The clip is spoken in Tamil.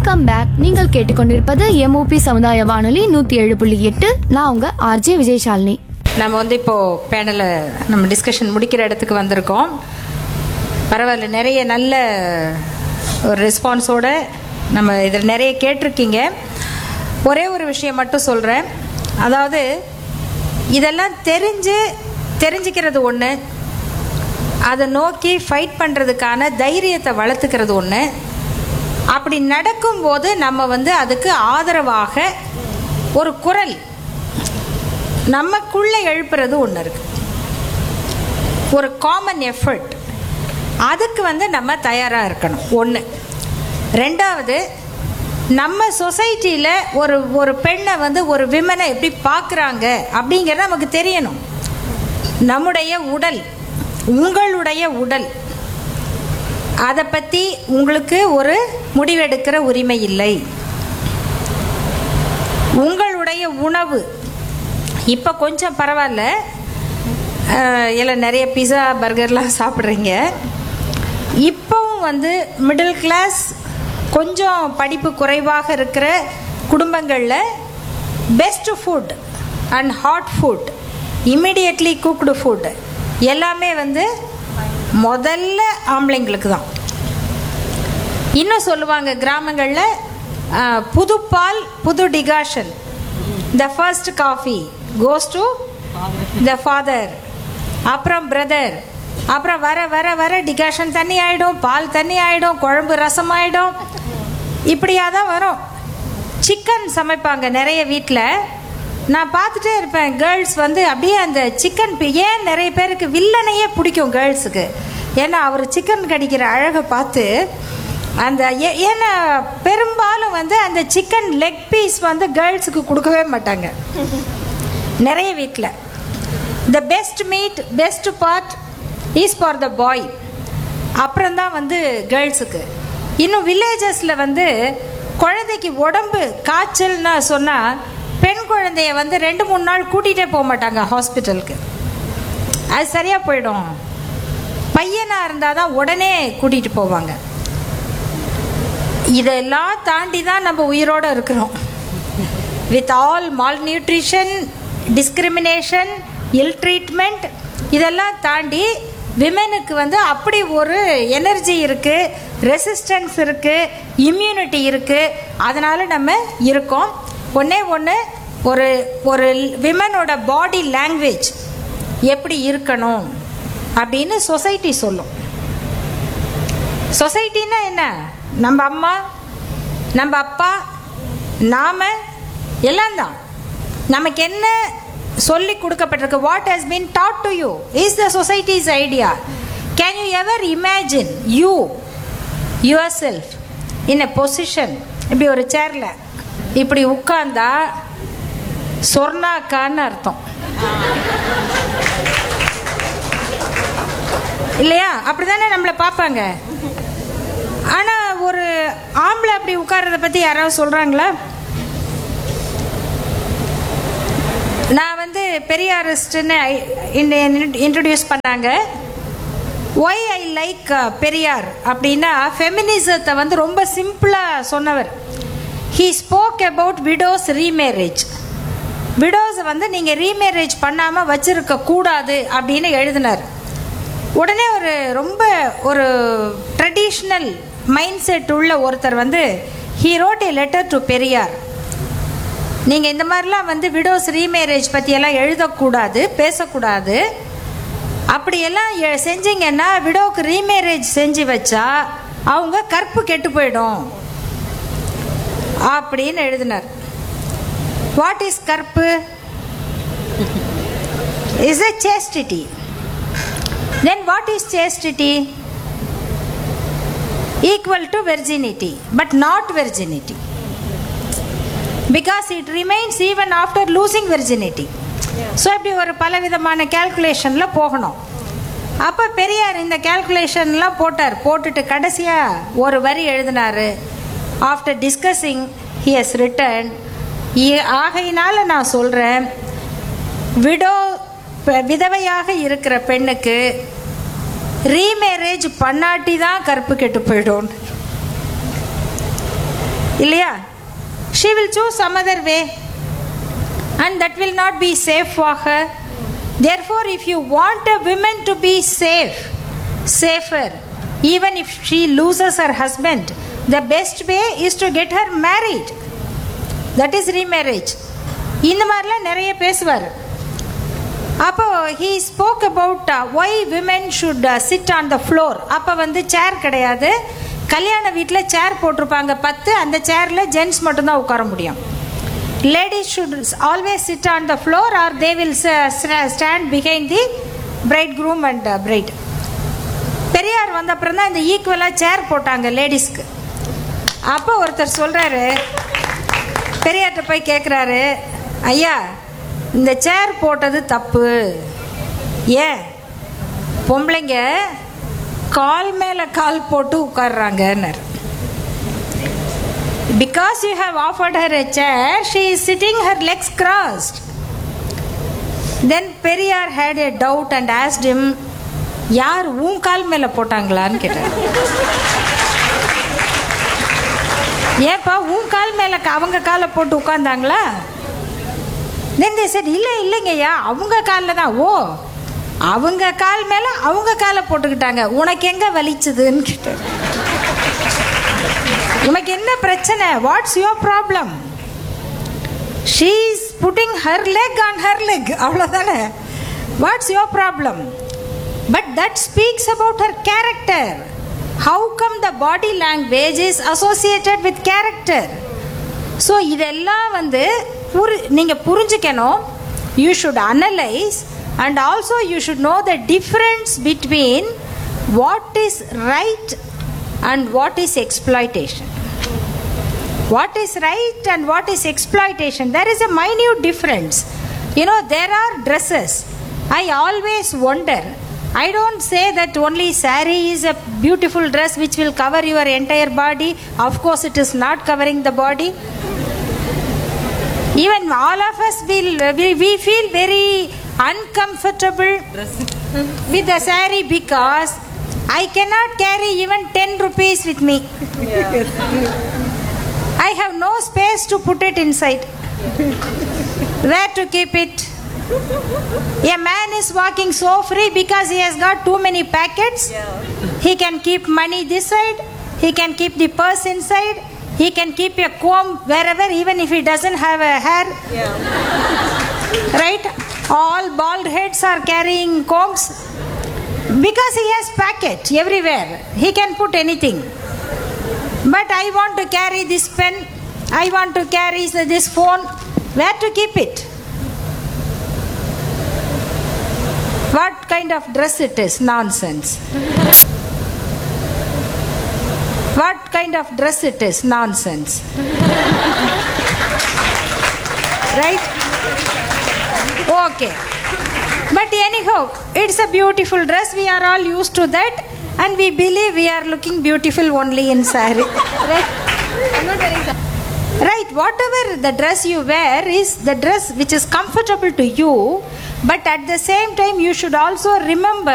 வெல்கம் பேக் நீங்கள் கேட்டுக்கொண்டிருப்பது எம்ஓபி சமுதாய வானொலி நூற்றி ஏழு புள்ளி எட்டு நான் உங்க ஆர்ஜே விஜயசாலினி நம்ம வந்து இப்போது பேனலை நம்ம டிஸ்கஷன் முடிக்கிற இடத்துக்கு வந்திருக்கோம் பரவாயில்ல நிறைய நல்ல ஒரு ரெஸ்பான்ஸோட நம்ம இதில் நிறைய கேட்டிருக்கீங்க ஒரே ஒரு விஷயம் மட்டும் சொல்கிறேன் அதாவது இதெல்லாம் தெரிஞ்சு தெரிஞ்சுக்கிறது ஒன்று அதை நோக்கி ஃபைட் பண்ணுறதுக்கான தைரியத்தை வளர்த்துக்கிறது ஒன்று அப்படி நடக்கும்போது நம்ம வந்து அதுக்கு ஆதரவாக ஒரு குரல் நமக்குள்ளே எழுப்புறது ஒன்று இருக்கு ஒரு காமன் எஃபர்ட் அதுக்கு வந்து நம்ம தயாராக இருக்கணும் ஒன்று ரெண்டாவது நம்ம சொசைட்டியில் ஒரு ஒரு பெண்ணை வந்து ஒரு விமனை எப்படி பார்க்குறாங்க அப்படிங்கிறது நமக்கு தெரியணும் நம்முடைய உடல் உங்களுடைய உடல் அதை பற்றி உங்களுக்கு ஒரு முடிவெடுக்கிற உரிமை இல்லை உங்களுடைய உணவு இப்போ கொஞ்சம் பரவாயில்ல அஹ், எல்லாம் நிறைய பிஸா பர்கர்லாம் சாப்பிட்றீங்க இப்போவும் வந்து மிடில் கிளாஸ் கொஞ்சம் படிப்பு குறைவாக இருக்கிற குடும்பங்களில் best food and hot food immediately cooked food எல்லாமே வந்து முதல்ல ஆம்பளைங்களுக்கு தான் இன்னும் சொல்லுவாங்க கிராமங்களில் அஹ், புது பால் புது decoction the first coffee goes to the father அப்புறம் பிரதர் அப்புறம் வர வர வர டிகாஷன் தண்ணி ஆகிடும் பால் தண்ணி ஆகிடும் குழம்பு ரசம் ஆகிடும் இப்படியாக தான் வரும் சிக்கன் சமைப்பாங்க நிறைய வீட்டில் நான் பார்த்துட்டே இருப்பேன் கேர்ள்ஸ் வந்து அப்படியே அந்த சிக்கன் ஏன் நிறைய பேருக்கு வில்லனையே பிடிக்கும் கேர்ள்ஸுக்கு ஏன்னா அவர் சிக்கன் கடிக்கிற அழகை பார்த்து அந்த ஏ- ஏன்னா பெரும்பாலும் வந்து அந்த சிக்கன் லெக் பீஸ் வந்து கேர்ள்ஸுக்கு கொடுக்கவே மாட்டாங்க நிறைய வீட்டில் the best meat best part is for the boy அப்புறம் தான் வந்து கேர்ள்ஸுக்கு இன்னும் வில்லேஜஸில் வந்து குழந்தைக்கு உடம்பு காய்ச்சல்னு சொன்னால் பெண் குழந்தைய வந்து ரெண்டு மூணு நாள் கூட்டிகிட்டே போக மாட்டாங்க ஹாஸ்பிட்டலுக்கு அது சரியாக போயிடும் பையனாக இருந்தால் தான் உடனே கூட்டிகிட்டு போவாங்க இதெல்லாம் தாண்டி தான் நம்ம உயிரோடு இருக்கிறோம் with all malnutrition discrimination இல் ட்ரீட்மெண்ட் இதெல்லாம் தாண்டி விமெனுக்கு வந்து அப்படி ஒரு எனர்ஜி இருக்குது ரெசிஸ்டன்ஸ் இருக்குது இம்யூனிட்டி இருக்குது அதனால் நம்ம இருக்கோம் ஒன்றே ஒன்று ஒரு ஒரு விமனோட பாடி லாங்குவேஜ் எப்படி இருக்கணும் அப்படின்னு சொசைட்டி சொல்லும் சொசைட்டின்னா என்ன நம்ம அம்மா நம்ம அப்பா நாம எல்லாம் தான் நமக்கு என்ன சொல்லி கொடுக்கப்பட்டிருக்கு what has been taught to you is the society's idea can you ever imagine you yourself in a position இப்படி ஒரு சேரில் இப்படி உட்கார்ந்தா சொர்ணாக்கான்னு அர்த்தம் இல்லையா அப்படிதானே நம்மளை பார்ப்பாங்க ஆனால் ஒரு ஆம்பளை அப்படி உட்கார்றத பற்றி யாராவது சொல்கிறாங்களா நான் வந்து பெரியாரிஸ்ட்னு இன்ட்ரடியூஸ் பண்ணாங்க ஒய் ஐ லைக் பெரியார் அப்படின்னா ஃபெமினிசத்தை வந்து ரொம்ப சிம்பிளாக சொன்னவர் he spoke about widows remarriage விடோஸை வந்து நீங்கள் ரீமேரேஜ் பண்ணாமல் வச்சிருக்க கூடாது அப்படின்னு எழுதினார் உடனே ஒரு ரொம்ப ஒரு ட்ரெடிஷ்னல் மைண்ட் செட் உள்ள ஒருத்தர் வந்து he wrote a letter to Periyar நீங்கள் இந்த மாதிரிலாம் வந்து விடோஸ் ரீமேரேஜ் பற்றியெல்லாம் எழுதக்கூடாது பேசக்கூடாது அப்படியெல்லாம் எ- செஞ்சீங்கன்னா விடோவுக்கு ரீமேரேஜ் செஞ்சு வச்சா அவங்க கற்பு கெட்டு போயிடும் அப்படின்னு எழுதினார் வாட் இஸ் கற்பு is a chastity then what is chastity equal to virginity but not virginity because it remains even after losing virginity so இப்படி ஒரு பலவிதமான கேல்குலேஷனில் போகணும் அப்போ பெரியார் இந்த கேல்குலேஷன்லாம் போட்டார் போட்டுட்டு கடைசியாக ஒரு வரி எழுதினார் after discussing he has written ஆகையினால நான் சொல்கிறேன் விடோ பெ- விதவையாக இருக்கிற பெண்ணுக்கு ரீமேரேஜ் பண்ணாட்டி தான் கற்பு கெட்டு போயிடும் இல்லையா she will choose some other way and that will not be safe for her. Therefore, if you want a woman to be safe, safer, even if she loses her husband, the best way is to get her married. That is remarriage. இந்த மாதிரிலாம் நிறைய பேசுவார் அப்போ he spoke about why women should sit on the floor அப்போ வந்து சேர் கிடையாது கல்யாண வீட்டில் சேர் போட்டிருப்பாங்க பத்து அந்த சேரில் ஜென்ட்ஸ் மட்டும்தான் உட்கார முடியும் ladies should always sit on the floor or they will s- s- stand behind the bridegroom and uh, bride Periyar வந்த அப்புறம் தான் இந்த ஈக்குவலாக சேர் போட்டாங்க லேடிஸ்க்கு அப்போ ஒருத்தர் சொல்கிறாரு பெரியார்கிட்ட போய் கேட்குறாரு ஐயா இந்த சேர் போட்டது தப்பு ஏன் பொம்பளைங்க கால் மேலே கால் போட்டு உட்கார்றாங்கன்னாரு Because you have offered her a chair, she is sitting her legs crossed. Then Periyar had a doubt and asked him, யார் உன் கால் மேல போட்டாங்களான்னு கேட்டார் ஏப்பா உன் கால் மேல க- அவங்க காலை போட்டு உட்கார்ந்தாங்களா தென் தே said இல்லை இல்லைங்கய்யா அவங்க காலில் தான் ஓ அவங்க கால் மேல அவங்க காலை போட்டுக்கிட்டாங்க உனக்கு எங்க வலிச்சுதுன்னு கேட்டார் உனக்கு என்ன பிரச்சனை what's your problem she is putting her leg on her leg அவ்வளோதானே what's your problem but that speaks about her character how come the body language is associated with character so இதெல்லாம் வந்து புரி நீங்கள் புரிஞ்சுக்கணும் you should analyse and also you should know the difference between what is right and what is exploitation. What is right and what is exploitation? There is a minute difference. You know, there are dresses. I always wonder. I don't say that only sari is a beautiful dress which will cover your entire body. Of course, it is not covering the body. Even all of us will we, we feel very uncomfortable with the sari because I cannot carry even 10 rupees with me. I have no space to put it inside. Where to keep it? A man is walking so free because he has got too many packets. He can keep money this side, he can keep the purse inside, he can keep a comb wherever, even if he doesn't have a hair. Right? All bald heads are carrying combs because he has packet everywhere he can put anything but i want to carry this pen i want to carry this phone where to keep it what kind of dress it is nonsense what kind of dress it is nonsense right okay but anyhow, it's a beautiful dress. We are all used to that, and we believe we are looking beautiful only in sari. Right? Right. Whatever the dress you wear is the dress which is comfortable to you, but at the same time, you should also remember